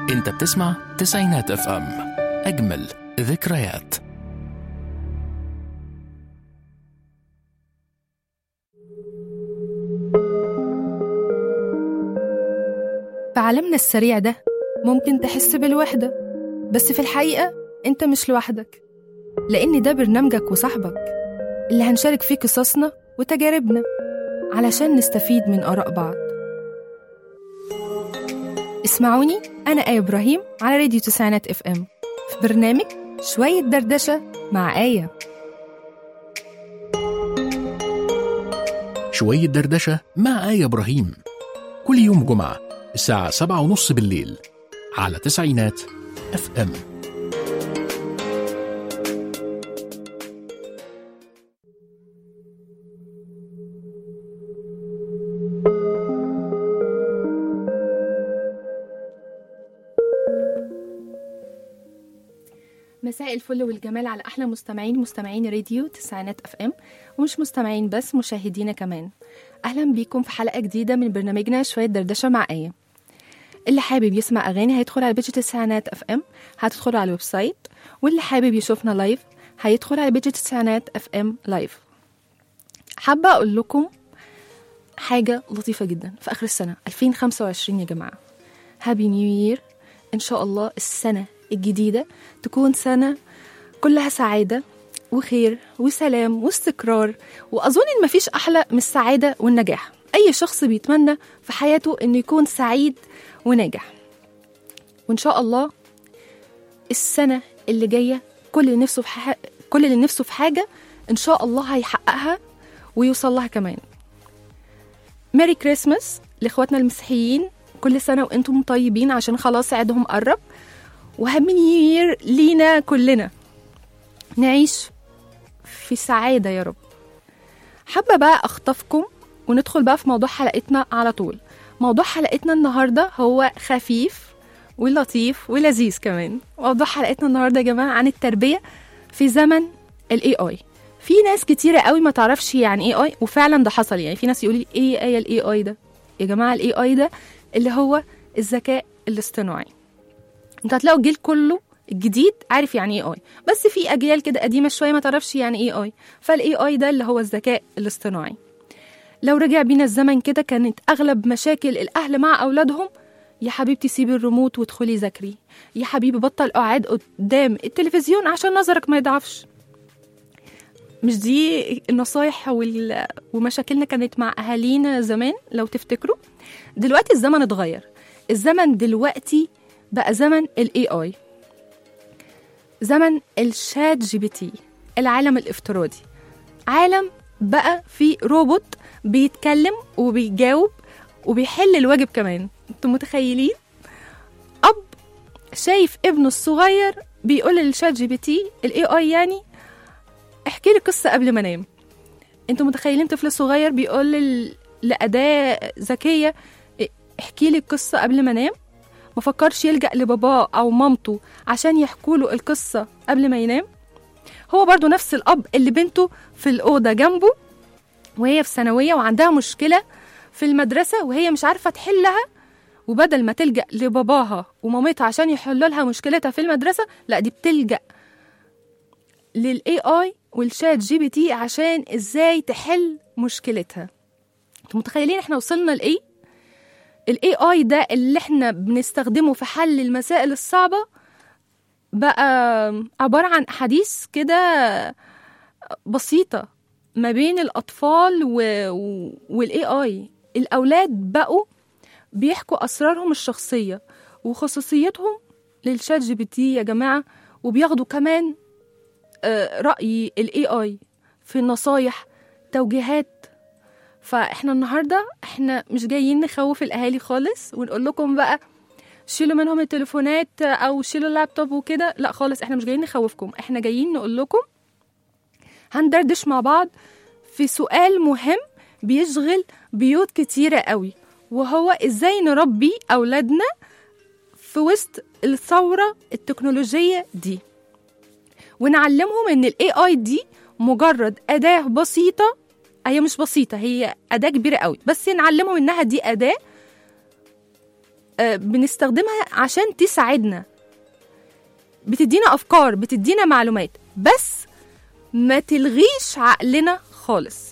انت بتسمع تسعينات اف ام اجمل ذكريات في عالمنا السريع ده ممكن تحس بالوحدة بس في الحقيقة أنت مش لوحدك لأن ده برنامجك وصاحبك اللي هنشارك فيه قصصنا وتجاربنا علشان نستفيد من آراء بعض اسمعوني أنا آية إبراهيم على راديو تسعينات اف ام في برنامج شوية دردشة مع آية شوية دردشة مع آية إبراهيم كل يوم جمعة الساعة سبعة ونص بالليل على تسعينات اف ام مساء الفل والجمال على احلى مستمعين مستمعين راديو تسعينات اف ام ومش مستمعين بس مشاهدينا كمان اهلا بيكم في حلقه جديده من برنامجنا شويه دردشه مع ايه اللي حابب يسمع اغاني هيدخل على بيج تسعينات اف ام هتدخل على الويب سايت واللي حابب يشوفنا لايف هيدخل على بيج تسعينات اف ام لايف حابه اقول لكم حاجه لطيفه جدا في اخر السنه 2025 يا جماعه هابي نيو يير ان شاء الله السنه الجديده تكون سنه كلها سعاده وخير وسلام واستقرار واظن ان مفيش احلى من السعاده والنجاح اي شخص بيتمنى في حياته انه يكون سعيد وناجح وان شاء الله السنه اللي جايه كل اللي نفسه في ح... كل اللي نفسه في حاجه ان شاء الله هيحققها ويوصل لها كمان ميري كريسماس لاخواتنا المسيحيين كل سنه وانتم طيبين عشان خلاص عيدهم قرب وهابي نيو يير لينا كلنا نعيش في سعادة يا رب حابة بقى أخطفكم وندخل بقى في موضوع حلقتنا على طول موضوع حلقتنا النهاردة هو خفيف ولطيف ولذيذ كمان موضوع حلقتنا النهاردة يا جماعة عن التربية في زمن الاي اي في ناس كتيرة قوي ما تعرفش يعني ايه اي وفعلا ده حصل يعني في ناس يقولي ايه ايه الاي اي ده يا جماعة الاي اي ده اللي هو الذكاء الاصطناعي انت هتلاقوا الجيل كله الجديد عارف يعني ايه اي بس في اجيال كده قديمه شويه ما تعرفش يعني ايه اي فالاي اي ده اللي هو الذكاء الاصطناعي لو رجع بينا الزمن كده كانت اغلب مشاكل الاهل مع اولادهم يا حبيبتي سيبي الريموت وادخلي ذاكري يا حبيبي بطل قعاد قدام التلفزيون عشان نظرك ما يضعفش مش دي النصايح وال... ومشاكلنا كانت مع اهالينا زمان لو تفتكروا دلوقتي الزمن اتغير الزمن دلوقتي بقى زمن الاي اي زمن الشات جي بي تي العالم الافتراضي عالم بقى فيه روبوت بيتكلم وبيجاوب وبيحل الواجب كمان انتوا متخيلين اب شايف ابنه الصغير بيقول للشات جي بي تي الاي اي يعني احكي لي قصه قبل ما انام انتوا متخيلين طفل صغير بيقول لل... لاداه ذكيه احكي لي قصه قبل ما انام ما فكرش يلجأ لباباه أو مامته عشان يحكوا له القصة قبل ما ينام هو برضو نفس الأب اللي بنته في الأوضة جنبه وهي في ثانوية وعندها مشكلة في المدرسة وهي مش عارفة تحلها وبدل ما تلجأ لباباها ومامتها عشان يحلوا لها مشكلتها في المدرسة لا دي بتلجأ للاي اي والشات جي بي تي عشان ازاي تحل مشكلتها انتوا متخيلين احنا وصلنا لايه الاي اي ده اللي احنا بنستخدمه في حل المسائل الصعبة بقى عبارة عن أحاديث كده بسيطة ما بين الأطفال و... والاي اي الأولاد بقوا بيحكوا أسرارهم الشخصية وخصوصيتهم للشات جي بي تي يا جماعة وبياخدوا كمان رأي الاي اي في النصايح توجيهات فاحنا النهارده احنا مش جايين نخوف الاهالي خالص ونقول لكم بقى شيلوا منهم التليفونات او شيلوا اللابتوب وكده لا خالص احنا مش جايين نخوفكم احنا جايين نقول لكم هندردش مع بعض في سؤال مهم بيشغل بيوت كتيرة قوي وهو ازاي نربي اولادنا في وسط الثورة التكنولوجية دي ونعلمهم ان الاي اي دي مجرد اداة بسيطة هي مش بسيطة هي أداة كبيرة قوي بس نعلمهم إنها دي أداة آه، بنستخدمها عشان تساعدنا بتدينا افكار بتدينا معلومات بس ما تلغيش عقلنا خالص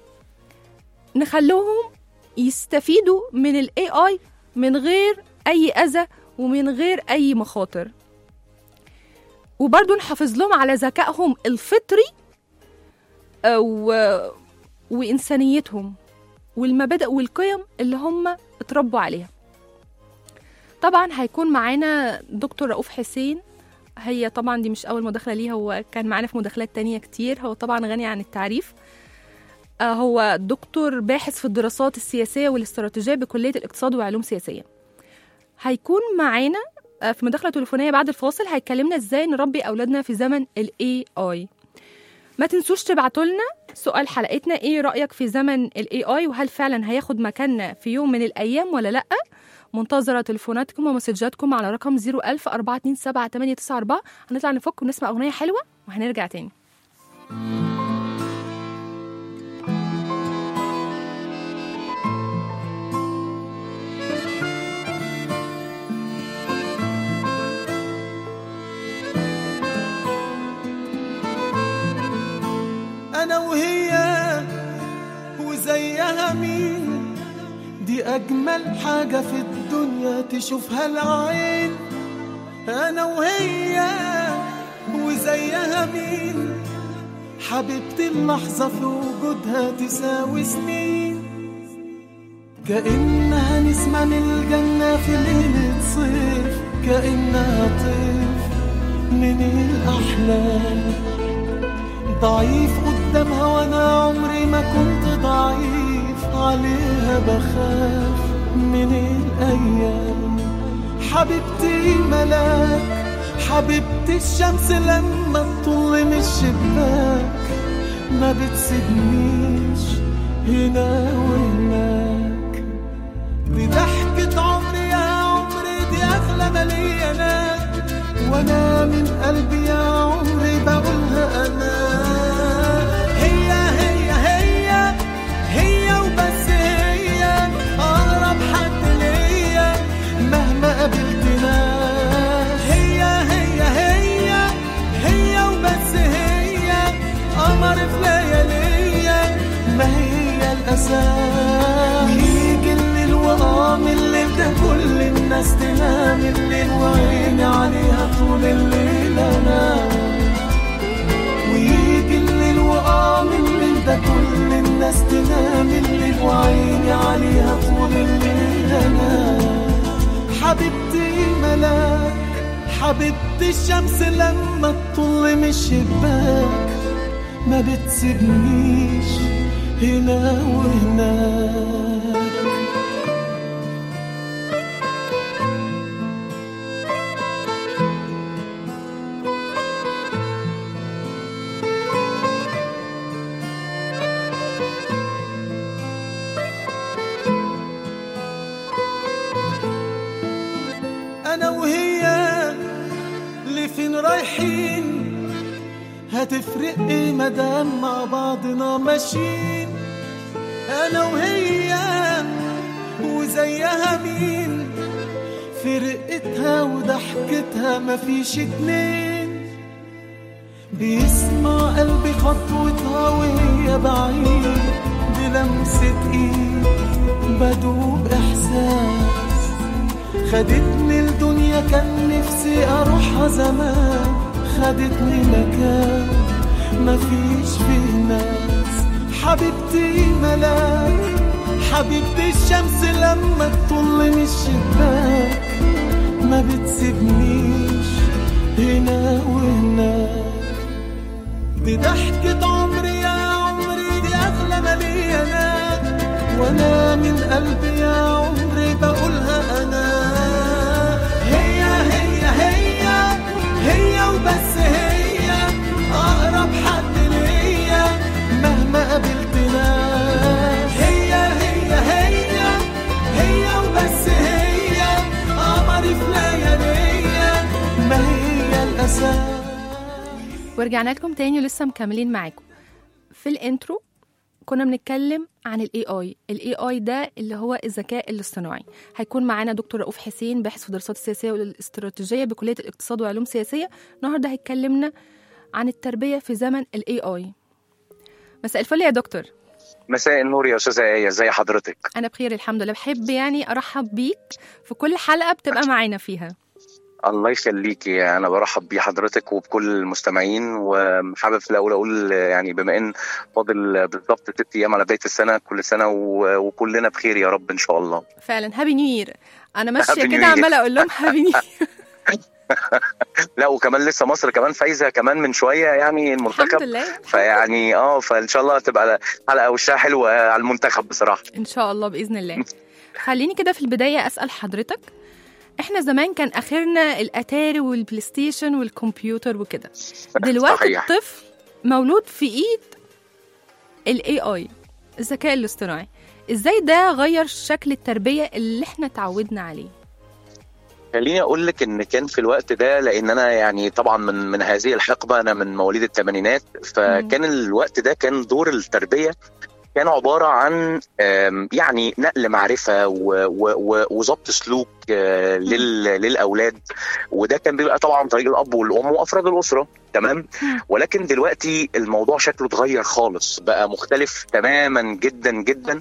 نخلوهم يستفيدوا من الاي اي من غير اي اذى ومن غير اي مخاطر وبرضه نحافظ لهم على ذكائهم الفطري آه، و... وإنسانيتهم والمبادئ والقيم اللي هم اتربوا عليها طبعا هيكون معانا دكتور رؤوف حسين هي طبعا دي مش أول مداخلة ليه هو كان معانا في مداخلات تانية كتير هو طبعا غني عن التعريف آه، هو دكتور باحث في الدراسات السياسية والاستراتيجية بكلية الاقتصاد وعلوم سياسية هيكون معانا آه، في مداخلة تليفونية بعد الفاصل هيكلمنا ازاي نربي أولادنا في زمن ال AI ما تنسوش تبعتوا لنا سؤال حلقتنا ايه رأيك في زمن ال AI وهل فعلا هياخد مكاننا في يوم من الأيام ولا لأ منتظرة تليفوناتكم ومسجاتكم على رقم 01000 427 هنطلع نفك ونسمع أغنية حلوة وهنرجع تاني انا وهي وزيها مين دي اجمل حاجة في الدنيا تشوفها العين انا وهي وزيها مين حبيبتي اللحظة في وجودها تساوي سنين كأنها نسمة من الجنة في ليلة صيف كأنها طيف من الأحلام ضعيف قدامها وانا عمري ما كنت ضعيف عليها بخاف من الايام حبيبتي ملاك حبيبتي الشمس لما تطل من الشباك ما بتسيبنيش هنا وهناك دي ضحكة عمري يا عمري دي أغلى مليانات وأنا من قلبي يا عمري بقولها أنا هي هي هي هي وبس هي أقرب حد ليا مهما قابلت ناس هي هي هي هي وبس هي قمر في لياليا ما هي الأساس ويجي الليل وقام الليل ده كل الناس تنام الليل وعيني عليها طول الليل أنام ويجي الليل وقام الليل ده كل الناس تنام الليل وعيني عليها طول الليل أنام حبيبتي ملاك حبيبتي الشمس لما تطل من الشباك ما بتسيبنيش هنا وهناك انا وهي لفين رايحين هتفرق ايه مدام مع بعضنا ماشيين انا وهي وزيها مين في رقتها وضحكتها مفيش اتنين بيسمع قلبي خطوتها وهي بعيد بلمسة ايد بدوب احساس خدتني الدنيا كان نفسي اروحها زمان خدتني مكان مفيش فيه ناس حبيبتي ملاك حبيبتي الشمس لما تطل من الشباك ما بتسيبنيش هنا وهناك دي ضحكة عمري يا عمري دي أغلى مليانات وأنا من قلبي يا عمري بقولها أنا هي هي هي هي وبس هي أقرب حد ليا مهما قابلت ناس هي هي هي هي وبس هي قمري في لياليا ما هي الأساس ورجعنا لكم تاني ولسه مكملين معاكم في الانترو كنا بنتكلم عن الاي اي الاي اي ده اللي هو الذكاء الاصطناعي هيكون معانا دكتور رؤوف حسين باحث في الدراسات السياسيه والاستراتيجيه بكليه الاقتصاد وعلوم سياسيه النهارده هيكلمنا عن التربيه في زمن الاي اي مساء الفل يا دكتور مساء النور يا استاذه ايه ازي حضرتك انا بخير الحمد لله بحب يعني ارحب بيك في كل حلقه بتبقى معانا فيها الله يخليكي انا برحب بحضرتك وبكل المستمعين وحابب في الاول اقول يعني بما ان فاضل بالظبط ست ايام على بدايه السنه كل سنه و- وكلنا بخير يا رب ان شاء الله فعلا هابي نيو يير انا ماشيه Happy New كده Year. عماله اقول لهم هابي نيو لا وكمان لسه مصر كمان فايزه كمان من شويه يعني الحمد المنتخب لله فيعني اه فان شاء الله تبقى حلقه وشها حلوه على المنتخب بصراحه ان شاء الله باذن الله خليني كده في البدايه اسال حضرتك احنا زمان كان اخرنا الاتاري والبلاي ستيشن والكمبيوتر وكده دلوقتي صحيح. الطفل مولود في ايد الاي اي الذكاء الاصطناعي ازاي ده غير شكل التربيه اللي احنا اتعودنا عليه خليني اقول لك ان كان في الوقت ده لان انا يعني طبعا من من هذه الحقبه انا من مواليد الثمانينات فكان الوقت ده كان دور التربيه كان عباره عن آم، يعني نقل معرفه و- و- و- وضبط سلوك آه، لل- للاولاد وده كان بيبقى طبعا عن طريق الاب والام وافراد الاسره تمام مم. ولكن دلوقتي الموضوع شكله اتغير خالص بقى مختلف تماما جدا جدا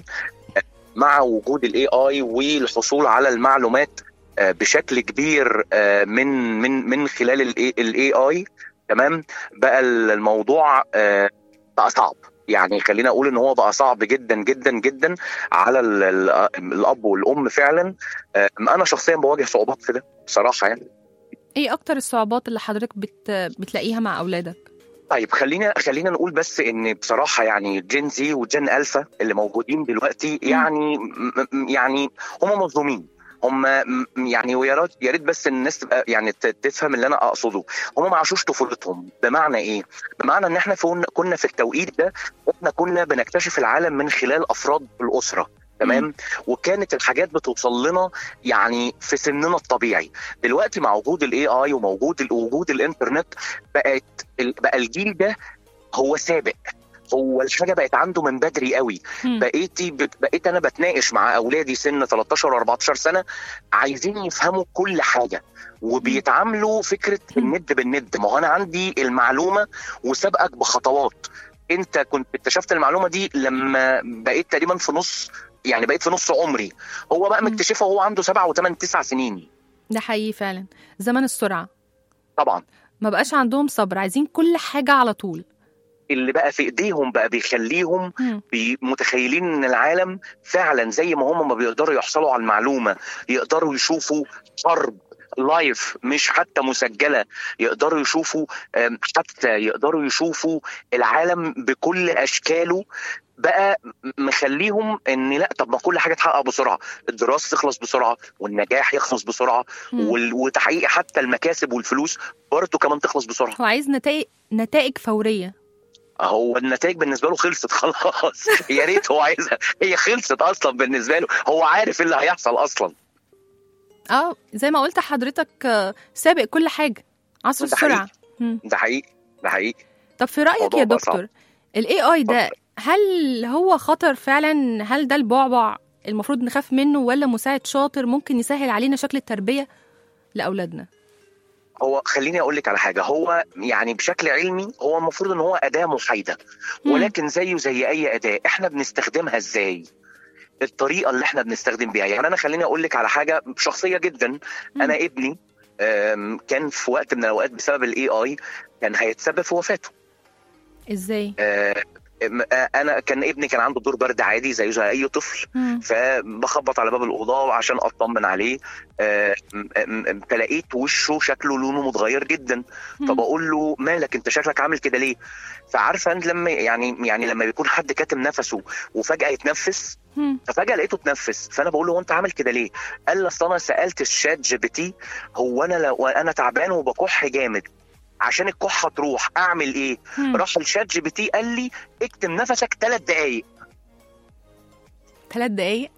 مع وجود الاي اي والحصول على المعلومات آه، بشكل كبير آه، من من من خلال الاي اي تمام بقى الموضوع آه، بقى صعب يعني خلينا اقول ان هو بقى صعب جدا جدا جدا على ال- ال- الاب والام فعلا آه، انا شخصيا بواجه صعوبات في ده بصراحه يعني ايه اكتر الصعوبات اللي حضرتك بت... بتلاقيها مع اولادك طيب خلينا خلينا نقول بس ان بصراحه يعني جين زي وجين الفا اللي موجودين دلوقتي يعني م- م- يعني هم مظلومين هم م- يعني ويا ريت يا ريت بس الناس تبقى يعني ت- تفهم اللي انا اقصده هم ما عاشوش طفولتهم بمعنى ايه بمعنى ان احنا فون- كنا في التوقيت ده احنا كنا بنكتشف العالم من خلال افراد الاسره تمام وكانت الحاجات بتوصل لنا يعني في سننا الطبيعي دلوقتي مع وجود الاي اي وموجود وجود الانترنت بقت ال- بقى الجيل ده هو سابق هو الحاجه بقت عنده من بدري قوي مم. بقيتي بت- بقيت انا بتناقش مع اولادي سن 13 و14 سنه عايزين يفهموا كل حاجه وبيتعاملوا فكره الند بالند ما هو انا عندي المعلومه وسابقك بخطوات انت كنت اكتشفت المعلومه دي لما بقيت تقريبا في نص يعني بقيت في نص عمري هو بقى مم. مكتشفها وهو عنده سبعة وثمان تسع سنين ده حقيقي فعلا زمن السرعه طبعا ما بقاش عندهم صبر عايزين كل حاجه على طول اللي بقى في ايديهم بقى بيخليهم مم. بي- متخيلين ان العالم فعلا زي ما هم ما بيقدروا يحصلوا على المعلومه يقدروا يشوفوا حرب لايف مش حتى مسجله يقدروا يشوفوا آم، حتى يقدروا يشوفوا العالم بكل اشكاله بقى م- مخليهم ان لا طب ما كل حاجه تحقق بسرعه الدراسه تخلص بسرعه والنجاح يخلص بسرعه مم. وال- وتحقيق حتى المكاسب والفلوس برضه كمان تخلص بسرعه هو عايز نتائج نتائج فوريه هو النتائج بالنسبه له خلصت خلاص يا ريت هو عايزها هي خلصت اصلا بالنسبه له هو عارف إيه اللي هيحصل اصلا اه زي ما قلت حضرتك آه، سابق كل حاجه عصر ده السرعه مم. ده حقيقي ده حقيقي طب في رايك الموضوع يا بقى صعب. دكتور الاي اي ده هل هو خطر فعلا هل ده البعبع المفروض نخاف منه ولا مساعد شاطر ممكن يسهل علينا شكل التربيه لاولادنا هو خليني اقول لك على حاجه هو يعني بشكل علمي هو المفروض ان هو اداه محايده مم. ولكن زيه زي اي اداه احنا بنستخدمها ازاي الطريقه اللي احنا بنستخدم بيها يعني انا خليني اقول لك على حاجه شخصيه جدا مم. انا ابني آم، كان في وقت من الاوقات بسبب الاي اي كان هيتسبب في وفاته ازاي آه، م- آه، انا كان ابني كان عنده دور برد عادي زيه زي اي طفل مم. فبخبط على باب الاوضه عشان اطمن عليه آه، م- م- فلقيت وشه شكله لونه متغير جدا مم. فبقول له مالك انت شكلك عامل كده ليه فعارفه انت لما يعني يعني لما بيكون حد كاتم نفسه وفجاه يتنفس مم. ففجاه لقيته اتنفس فانا بقول له هو انت عامل كده ليه قال لي اصل انا سالت الشات جي بي تي هو انا لو انا تعبان وبكح جامد عشان الكحه تروح اعمل ايه مم. راح الشات جي بي تي قال لي اكتم نفسك ثلاث دقائق ثلاث دقايق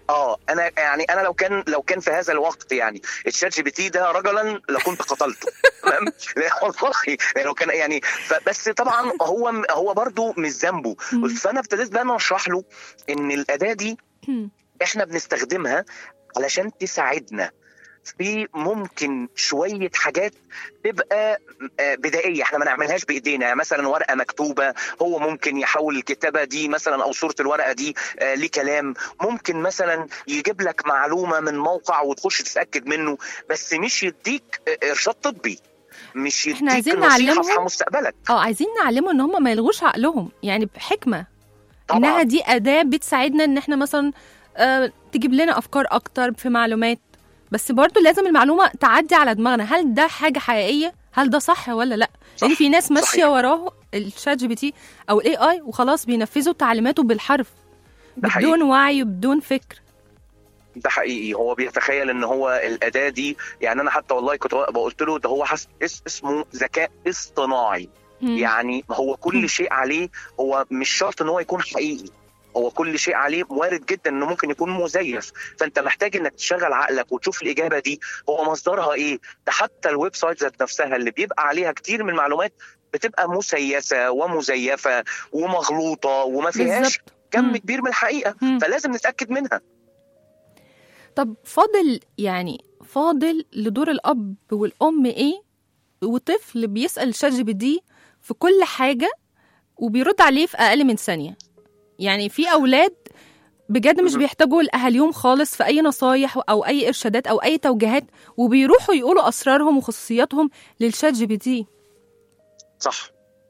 اه انا يعني انا لو كان لو كان في هذا الوقت يعني الشات جي بي تي ده رجلا لكنت قتلته تمام لا والله لو كان يعني بس طبعا هو هو برضو مش ذنبه مم. فانا ابتديت بقى أنا اشرح له ان الاداه دي احنا بنستخدمها علشان تساعدنا في ممكن شويه حاجات تبقى آه، بدائيه احنا ما نعملهاش بايدينا يعني مثلا ورقه مكتوبه هو ممكن يحول الكتابه دي مثلا او صوره الورقه دي آه، لكلام ممكن مثلا يجيب لك معلومه من موقع وتخش تتاكد منه بس مش يديك آه، ارشاد طبي مش إحنا يديك عايزين نصيحه نعلمهم- في مستقبلك اه عايزين نعلمهم ان هم ما يلغوش عقلهم يعني بحكمه طبعا انها دي اداه بتساعدنا ان احنا مثلا آه تجيب لنا افكار اكتر في معلومات بس برضو لازم المعلومه تعدي على دماغنا هل ده حاجه حقيقيه هل ده صح ولا لا صح. لان في ناس ماشيه صحيح. وراه الشات جي بي تي او الاي اي وخلاص بينفذوا تعليماته بالحرف ده حقيقي. بدون وعي وبدون فكر ده حقيقي هو بيتخيل ان هو الاداه دي يعني انا حتى والله كنت قلت له ده هو حس اس اسمه ذكاء اصطناعي مم. يعني هو مم. كل شيء عليه هو مش شرط ان هو يكون حقيقي هو كل شيء عليه وارد جدا انه ممكن يكون مزيف فانت محتاج انك تشغل عقلك وتشوف الاجابه دي هو مصدرها ايه ده حتى الويب سايت ذات نفسها اللي بيبقى عليها كتير من المعلومات بتبقى مسيسه ومزيفه ومغلوطه وما فيهاش بالظبط كم مم. كبير من الحقيقه مم. فلازم نتاكد منها طب فاضل يعني فاضل لدور الاب والام ايه وطفل بيسال الشات جي بي تي في كل حاجه وبيرد عليه في اقل من ثانيه يعني في اولاد بجد مش مهم. بيحتاجوا لاهاليهم خالص في اي نصايح او اي ارشادات او اي توجيهات وبيروحوا يقولوا اسرارهم وخصوصياتهم للشات جي بي تي صح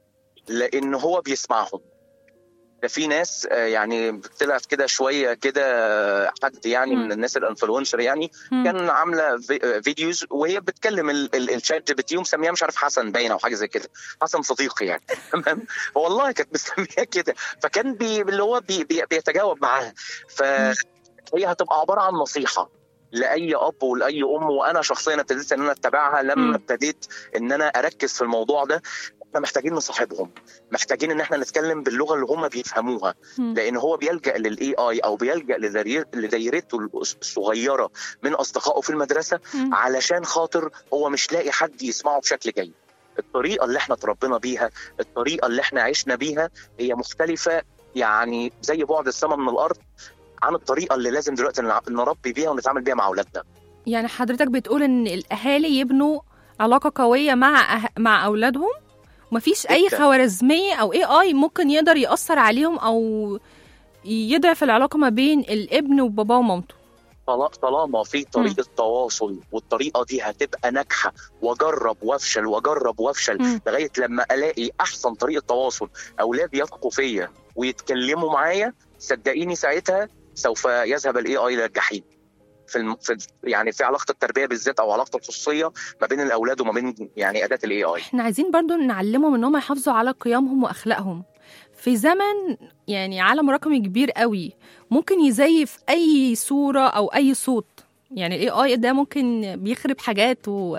لان هو بيسمعهم ده في ناس آه، يعني طلعت كده شويه كده آه، حد يعني مم. من الناس الانفلونسر يعني مم. كان عامله في- آه، فيديوز وهي بتكلم ال- ال- الشات جي بي تي ومسميها مش عارف حسن باين او حاجه زي كده حسن صديقي يعني تمام والله كانت مسميها كده فكان بي اللي هو بي بي بيتجاوب معاها فهي هتبقى عباره عن نصيحه لاي اب ولاي ام وانا شخصيا ابتديت ان انا اتبعها مم. لما ابتديت ان انا اركز في الموضوع ده احنا محتاجين نصاحبهم محتاجين ان احنا نتكلم باللغه اللي هم بيفهموها مم. لان هو بيلجا للاي اي او بيلجا لداير- لدايرته الصغيره من اصدقائه في المدرسه مم. علشان خاطر هو مش لاقي حد يسمعه بشكل جيد الطريقه اللي احنا اتربينا بيها الطريقه اللي احنا عشنا بيها هي مختلفه يعني زي بعد السماء من الارض عن الطريقه اللي لازم دلوقتي نع- نربي بيها ونتعامل بيها مع اولادنا يعني حضرتك بتقول ان الاهالي يبنوا علاقه قويه مع أه... مع اولادهم ومفيش اي جداً. خوارزميه او اي اي ممكن يقدر ياثر عليهم او يضعف العلاقه ما بين الابن وباباه ومامته طلا- طالما في طريقه تواصل والطريقه دي هتبقى ناجحه واجرب وافشل واجرب وافشل مم. لغايه لما الاقي احسن طريقه تواصل اولادي يثقوا فيا ويتكلموا معايا صدقيني ساعتها سوف يذهب الاي اي الى الجحيم في, الم... في يعني في علاقه التربيه بالذات او علاقه الخصوصيه ما بين الاولاد وما بين يعني اداه الاي اي احنا عايزين برضو نعلمهم ان هم يحافظوا على قيمهم واخلاقهم في زمن يعني عالم رقمي كبير قوي ممكن يزيف اي صوره او اي صوت يعني الاي اي ده ممكن بيخرب حاجات و...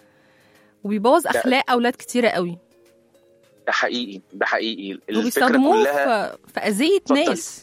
وبيبوظ اخلاق اولاد كتيره قوي ده حقيقي ده حقيقي الفكره وبيستخدموه كلها في, في اذيه اتفضل. ناس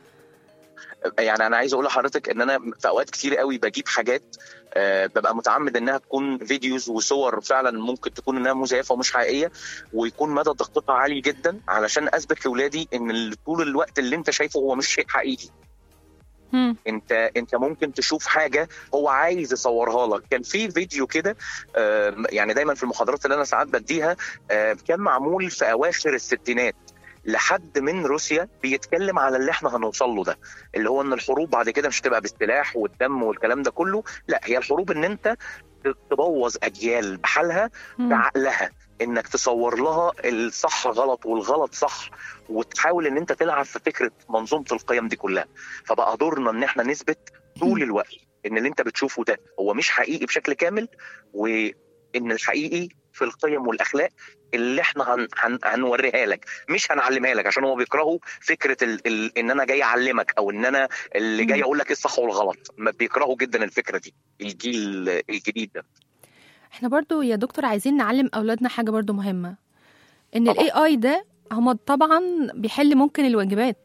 يعني انا عايز اقول لحضرتك ان انا في اوقات كتير قوي بجيب حاجات آه، ببقى متعمد انها تكون فيديوز وصور فعلا ممكن تكون انها مزيفه ومش حقيقيه ويكون مدى دقتها عالي جدا علشان اثبت لاولادي ان ال- طول الوقت اللي انت شايفه هو مش شيء حقيقي مم. انت انت ممكن تشوف حاجه هو عايز يصورها لك كان في فيديو كده آم، يعني دايما في المحاضرات اللي انا ساعات بديها آم، كان معمول في اواخر الستينات لحد من روسيا بيتكلم على اللي احنا هنوصل له ده اللي هو ان الحروب بعد كده مش هتبقى بالسلاح والدم والكلام ده كله لا هي الحروب ان انت تبوظ اجيال بحالها مم. بعقلها انك تصور لها الصح غلط والغلط صح وتحاول ان انت تلعب في فكره منظومه القيم دي كلها فبقى دورنا ان احنا نثبت طول الوقت ان اللي انت بتشوفه ده هو مش حقيقي بشكل كامل وان الحقيقي في القيم والاخلاق اللي احنا هن هن هنوريها لك مش هنعلمها لك عشان هو بيكرهوا فكره ال ال ان انا جاي اعلمك او ان انا اللي جاي مم. اقول لك ايه الصح والغلط ما بيكرهوا جدا الفكره دي الجيل الجديد ده احنا برضو يا دكتور عايزين نعلم اولادنا حاجه برضو مهمه ان طبعا. الاي اي ده هما طبعا بيحل ممكن الواجبات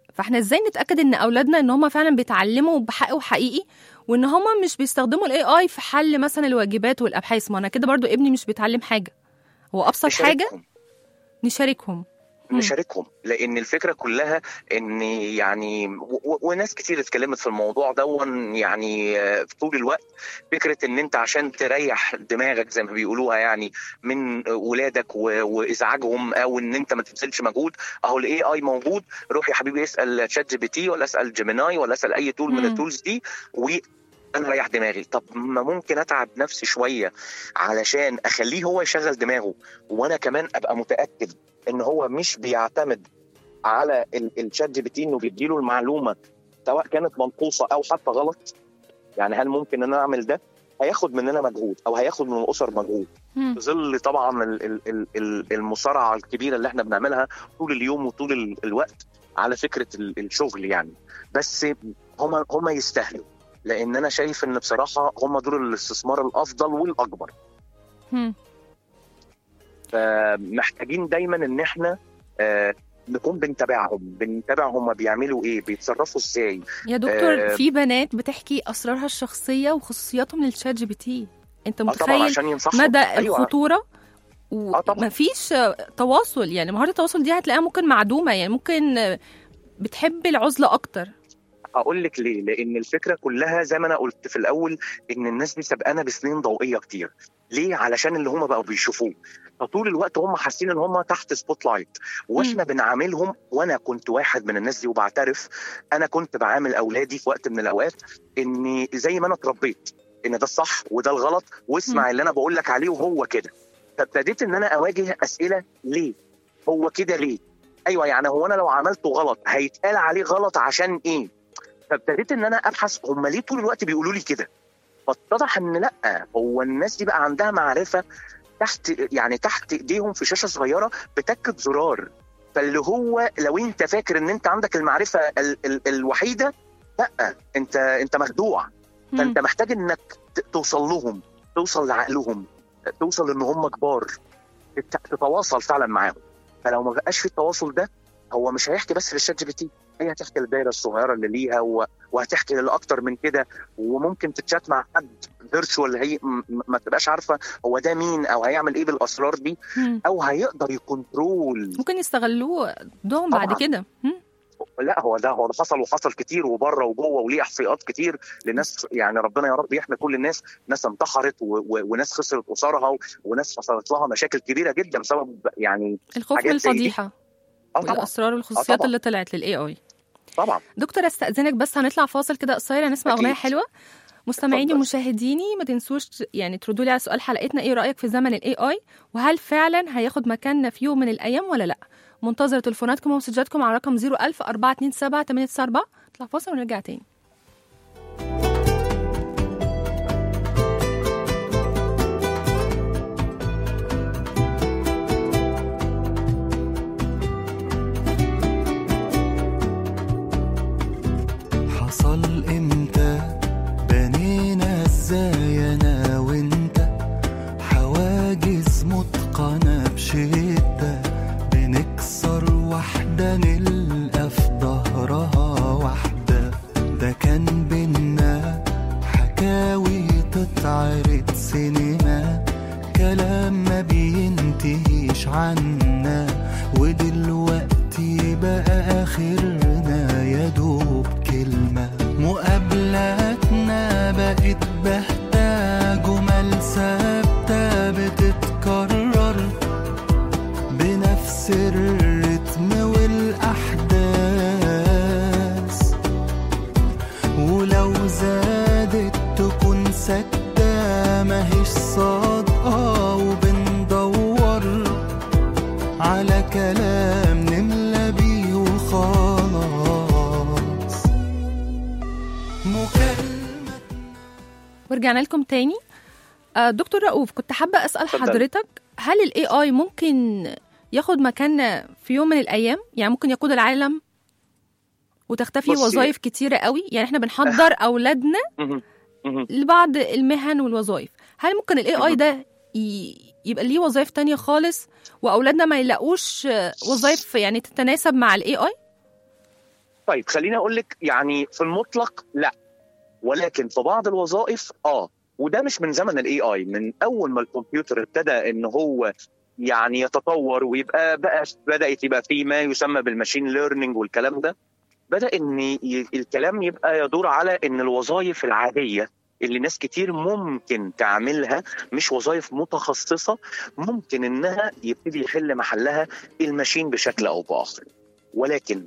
فاحنا ازاي نتاكد ان اولادنا ان هم فعلا بيتعلموا بحق وحقيقي وان هم مش بيستخدموا الاي اي في حل مثلا الواجبات والابحاث ما انا كده برضو ابني مش بيتعلم حاجه هو ابسط حاجه نشاركهم. نشاركهم مم. نشاركهم لان الفكره كلها ان يعني و- و- وناس كتير اتكلمت في الموضوع ده يعني آه، في طول الوقت فكره ان انت عشان تريح دماغك زي ما بيقولوها يعني من ولادك و- وازعاجهم او ان انت ما تبذلش مجهود اهو الاي اي موجود روح يا حبيبي اسال شات جي بي تي ولا اسال جيميناي ولا اسال اي تول من مم. التولز دي و انا اريح دماغي طب ما ممكن اتعب نفسي شويه علشان اخليه هو يشغل دماغه وانا كمان ابقى متاكد ان هو مش بيعتمد على ال- الشات جي بي تي انه بيديله المعلومه سواء كانت منقوصه او حتى غلط يعني هل ممكن ان انا اعمل ده هياخد مننا مجهود او هياخد من الاسر مجهود مم. في ظل طبعا ال- ال- ال- ال- المصارعه الكبيره اللي احنا بنعملها طول اليوم وطول ال- الوقت على فكره ال- الشغل يعني بس هم هم يستاهلوا لان انا شايف ان بصراحه هم دول الاستثمار الافضل والاكبر مم. فمحتاجين دايما ان احنا آه، نكون بنتابعهم بنتابع هم بيعملوا ايه بيتصرفوا ازاي يا دكتور آه، في بنات بتحكي اسرارها الشخصيه وخصوصياتهم للشات جي بي تي انت اه طبعا متخيل عشان ينصحهم مدى أيوة. الخطوره آه طبعاً. ومفيش تواصل يعني مهاره التواصل دي هتلاقيها ممكن معدومه يعني ممكن بتحب العزله اكتر هقول لك ليه لان الفكره كلها زي ما انا قلت في الاول ان الناس دي سبقانا بسنين ضوئيه كتير ليه علشان اللي هم بقوا بيشوفوه فطول الوقت هم حاسين ان هم تحت سبوت لايت واحنا بنعاملهم وانا كنت واحد من الناس دي وبعترف انا كنت بعامل اولادي في وقت من الاوقات اني زي ما انا اتربيت ان ده الصح وده الغلط واسمع اللي انا بقول لك عليه وهو كده فابتديت ان انا اواجه اسئله ليه هو كده ليه ايوه يعني هو انا لو عملته غلط هيتقال عليه غلط عشان ايه فابتديت ان انا ابحث هم ليه طول الوقت بيقولوا لي كده فاتضح ان لا هو الناس دي بقى عندها معرفه تحت يعني تحت ايديهم في شاشه صغيره بتكه زرار فاللي هو لو انت فاكر ان انت عندك المعرفه ال- ال- الوحيده لا انت انت مخدوع فانت محتاج انك ت- توصل لهم توصل لعقلهم توصل ان هم كبار تت- تتواصل فعلا معاهم فلو ما بقاش في التواصل ده هو مش هيحكي بس للشات جي بي تي هي هتحكي للدايره الصغيره اللي ليها و... وهتحكي لاكتر من كده وممكن تتشات مع حد فيرتشوال هي م- م- ما تبقاش عارفه هو ده مين او هيعمل ايه بالاسرار دي مم. او هيقدر يكنترول ممكن يستغلوه ضدهم بعد طبعاً. كده مم. لا هو ده هو ده حصل وحصل كتير وبره وجوه وليه احصائيات كتير لناس يعني ربنا يا رب يحمي كل الناس ناس انتحرت و... و... وناس خسرت اسرها و... وناس حصلت لها مشاكل كبيره جدا بسبب يعني الخوف من حاجات زي دي. الفضيحه اه طبعا والاسرار والخصوصيات طبعاً. اللي طلعت للاي اي طبعا دكتور استاذنك بس هنطلع فاصل كده قصير هنسمع أكيد. اغنيه حلوه مستمعيني اتفضل. ومشاهديني ما تنسوش يعني تردوا لي على سؤال حلقتنا ايه رايك في زمن الاي اي وهل فعلا هياخد مكاننا في يوم من الايام ولا لا منتظره تليفوناتكم ومسجاتكم على رقم 01000 427 894 نطلع فاصل ونرجع تاني حصل امتى بنينا ازاي انا وانت حواجز متقنة بشدة بنكسر واحدة نلقى في ظهرها واحدة ده كان بينا حكاوي تتعرض سينما كلام ما بينتهيش عنا ودلوقتي بقى اخرنا يا دوب كلمة مقابلاتنا بقت بهتة جمل ثابتة بتتكرر بنفس الرتم والأحداث ولو زادت تكون سكتة ماهيش صادقة وبندور على كلام نملى بيه وخلاص مكالمة ورجعنا لكم تاني آه، دكتور رؤوف كنت حابه اسال اتفضل. حضرتك هل الاي اي ممكن ياخد مكاننا في يوم من الايام يعني ممكن يقود العالم وتختفي بصي. وظائف كتيره قوي يعني احنا بنحضر اولادنا مهم. مهم. لبعض المهن والوظائف هل ممكن الاي اي ده ي- يبقى ليه وظائف تانية خالص واولادنا ما يلاقوش آه، وظائف يعني تتناسب مع الاي اي طيب خليني اقول لك يعني في المطلق لا ولكن في بعض الوظائف اه وده مش من زمن الاي اي من اول ما الكمبيوتر ابتدى ان هو يعني يتطور ويبقى بقى بدات يبقى في ما يسمى بالماشين ليرنينج والكلام ده بدا ان ي- الكلام يبقى يدور على ان الوظائف العاديه اللي ناس كتير ممكن تعملها مش وظائف متخصصه ممكن انها يبتدي يحل محلها الماشين بشكل او باخر ولكن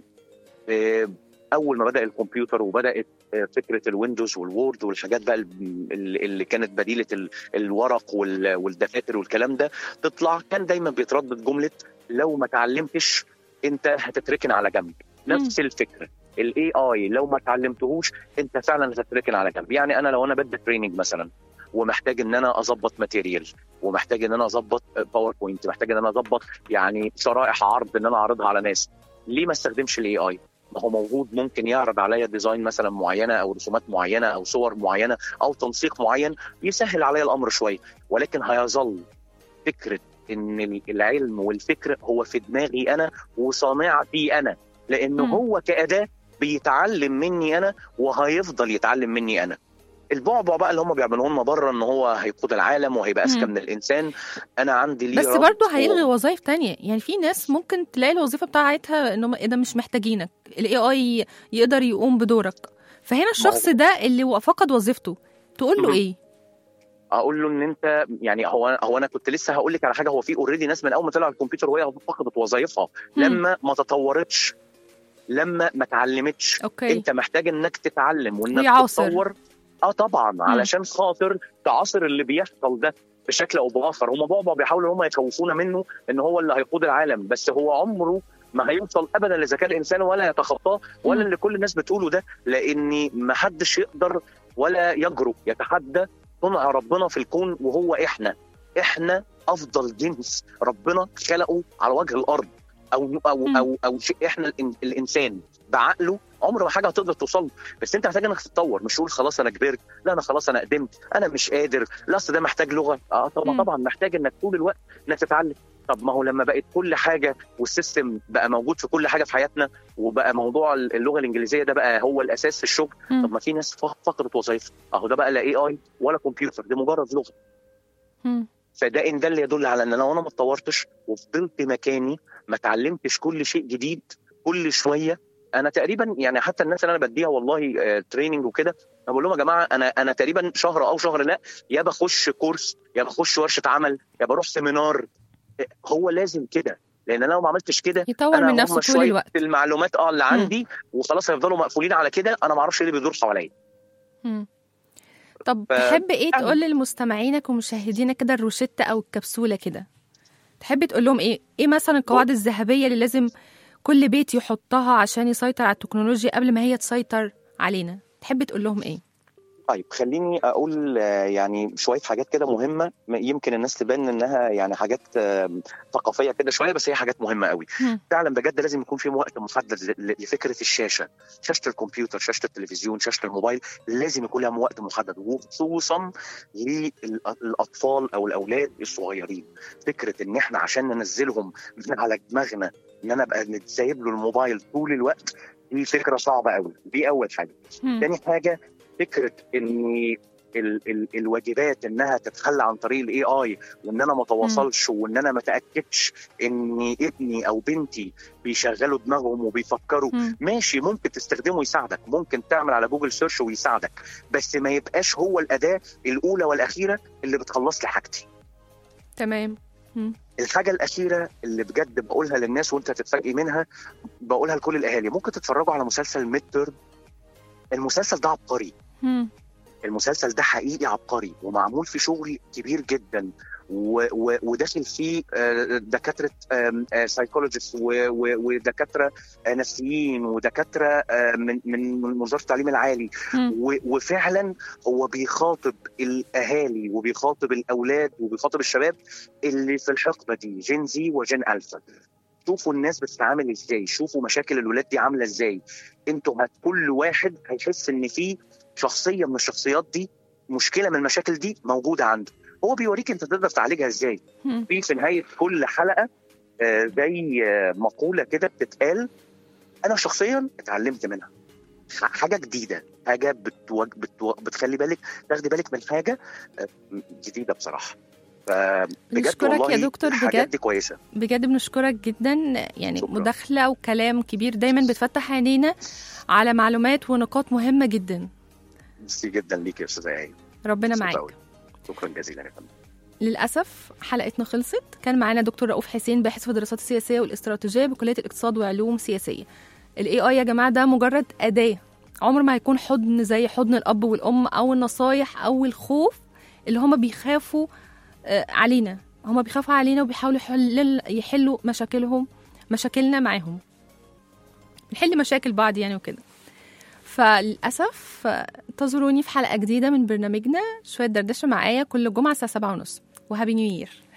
آه، اول ما بدا الكمبيوتر وبدات آه، فكره الويندوز والوورد والحاجات بقى اللي اللي كانت بديله ال- الورق وال- والدفاتر والكلام ده تطلع كان دايما بيتردد جمله لو ما اتعلمتش انت هتتركن على جنب نفس الفكره الاي اي لو ما اتعلمتهوش انت فعلا هتتركن على جنب يعني انا لو انا بدي تريننج مثلا ومحتاج ان انا اظبط ماتيريال ومحتاج ان انا اظبط باوربوينت محتاج ان انا اظبط يعني شرائح عرض ان انا اعرضها على ناس ليه ما استخدمش الاي اي ما هو موجود ممكن يعرض عليا ديزاين مثلا معينه او رسومات معينه او صور معينه او تنسيق معين يسهل عليا الامر شويه ولكن هيظل فكره ان العلم والفكر هو في دماغي انا وصانعتي انا لانه مم. هو كاداه بيتعلم مني انا وهيفضل يتعلم مني انا البعبع بقى اللي هم بيعملوه لنا بره ان هو هيقود العالم وهيبقى اذكى مم. من الانسان انا عندي ليه بس ربط برضه هيلغي و- وظائف تانية يعني في ناس ممكن تلاقي الوظيفة بتاعتها انهم ايه ده مش محتاجينك الاي اي يقدر يقوم بدورك فهنا الشخص ده اللي هو فقد وظيفته تقول له مهم. ايه اقول له ان انت يعني هو هو انا كنت لسه هقول لك على حاجه هو في اوريدي ناس من اول ما طلع الكمبيوتر وهي فقدت وظائفها مم. لما ما تطورتش لما ما اتعلمتش اوكي انت محتاج انك تتعلم وانك ويعاصر. تتطور اه طبعا علشان خاطر تعاصر اللي بيحصل ده بشكل او باخر هم بعبع بيحاولوا هم يخوفونا منه ان هو اللي هيقود العالم بس هو عمره ما هيوصل ابدا لذكاء الانسان ولا يتخطاه ولا مم. اللي كل الناس بتقوله ده لان ما حدش يقدر ولا يجرؤ يتحدى صنع ربنا في الكون وهو احنا احنا افضل جنس ربنا خلقه على وجه الارض او او مم. او او شيء احنا الإن- الانسان بعقله عمر ما حاجه هتقدر توصل له. بس انت محتاج انك تتطور مش تقول خلاص انا كبرت لا انا خلاص انا قدمت انا مش قادر لا اصل ده محتاج لغه اه طبعا مم. طبعا محتاج انك طول الوقت انك تتعلم طب ما هو لما بقت كل حاجه والسيستم بقى موجود في كل حاجه في حياتنا وبقى موضوع اللغه الانجليزيه ده بقى هو الاساس في الشغل مم. طب ما في ناس ف- فقدت وظائفها اهو ده بقى لا اي اي ولا كمبيوتر دي مجرد لغه مم. فده ان ده اللي يدل على ان لو انا ما اتطورتش وفضلت مكاني ما اتعلمتش كل شيء جديد كل شويه انا تقريبا يعني حتى الناس اللي انا بديها والله آه تريننج وكده انا بقول لهم يا جماعه انا انا تقريبا شهر او شهر لا يا بخش كورس يا بخش ورشه عمل يا بروح سيمينار آه، هو لازم كده لان انا لو ما عملتش كده يطور انا من نفسه هم طول شوية الوقت المعلومات اه اللي مم. عندي وخلاص هيفضلوا مقفولين على كده انا ما اعرفش ايه اللي بيدور حواليا مم. طب ف- تحب ايه يعني- تقول لمستمعينك ومشاهدينك كده الروشتة او الكبسولة كده تحب تقول لهم ايه ايه مثلا القواعد الذهبية اللي لازم كل بيت يحطها عشان يسيطر على التكنولوجيا قبل ما هي تسيطر علينا تحب تقول لهم ايه طيب خليني اقول آه، يعني شويه حاجات كده مهمه م- يمكن الناس تبان انها يعني حاجات آه، ثقافيه كده شويه بس هي حاجات مهمه قوي مم. فعلا بجد لازم يكون في وقت محدد ل- لفكره الشاشه شاشه الكمبيوتر شاشه التلفزيون شاشه الموبايل لازم يكون لها وقت محدد وخصوصا للاطفال او الاولاد الصغيرين فكره ان احنا عشان ننزلهم من على دماغنا ان انا ابقى سايب له الموبايل طول الوقت دي فكره صعبه قوي دي اول حاجه مم. تاني حاجه فكره ان ال ال الواجبات انها تتخلى عن طريق الاي اي وان انا ما اتواصلش وان انا ما اتاكدش ان ابني او بنتي بيشغلوا دماغهم وبيفكروا مم. ماشي ممكن تستخدمه يساعدك ممكن تعمل على جوجل سيرش ويساعدك بس ما يبقاش هو الاداه الاولى والاخيره اللي بتخلص لي حاجتي تمام الحاجه الاخيره اللي بجد بقولها للناس وانت هتتفاجئي منها بقولها لكل الاهالي ممكن تتفرجوا على مسلسل ميد تيرم المسلسل ده عبقري مم. المسلسل ده حقيقي عبقري ومعمول فيه شغل كبير جدا و- و- وداخل فيه آه، دكاتره سايكولوجيست ودكاتره آه، نفسيين ودكاتره آه، من من من وزاره التعليم العالي مم. و- وفعلا هو بيخاطب الاهالي وبيخاطب الاولاد وبيخاطب الشباب اللي في الحقبه دي جين زي وجين الفا شوفوا الناس بتتعامل ازاي شوفوا مشاكل الولاد دي عامله ازاي انتوا هت كل واحد هيحس ان في شخصيه من الشخصيات دي مشكله من المشاكل دي موجوده عنده هو بيوريك انت تقدر تعالجها ازاي مم. في في نهايه كل حلقه آه، زي آه، مقوله كده بتتقال انا شخصيا اتعلمت منها ح- حاجه جديده حاجه بتوج... بتو... بتخلي بالك تاخدي بالك من حاجه آه، جديده بصراحه فبجد بنشكرك يا والله دكتور الحاجات بجد. دي كويسه بجد بنشكرك جدا يعني شكرا. مداخله وكلام كبير دايما بتفتح عينينا على معلومات ونقاط مهمه جدا ميرسي جدا ليك يا استاذه ايه ربنا مبسوط معاك أوي. شكرا جزيلا يا فندم للأسف حلقتنا خلصت كان معانا دكتور رؤوف حسين باحث في الدراسات السياسية والاستراتيجية بكلية الاقتصاد وعلوم سياسية ال AI يا جماعة ده مجرد أداة عمر ما هيكون حضن زي حضن الأب والأم أو النصايح أو الخوف اللي هما بيخافوا آه، علينا هما بيخافوا علينا وبيحاولوا يحل يحلوا مشاكلهم مشاكلنا معاهم نحل مشاكل بعض يعني وكده فللأسف آه، انتظروني في حلقة جديدة من برنامجنا شوية دردشة معايا كل جمعة الساعة سبعة ونص وهابي نيو يير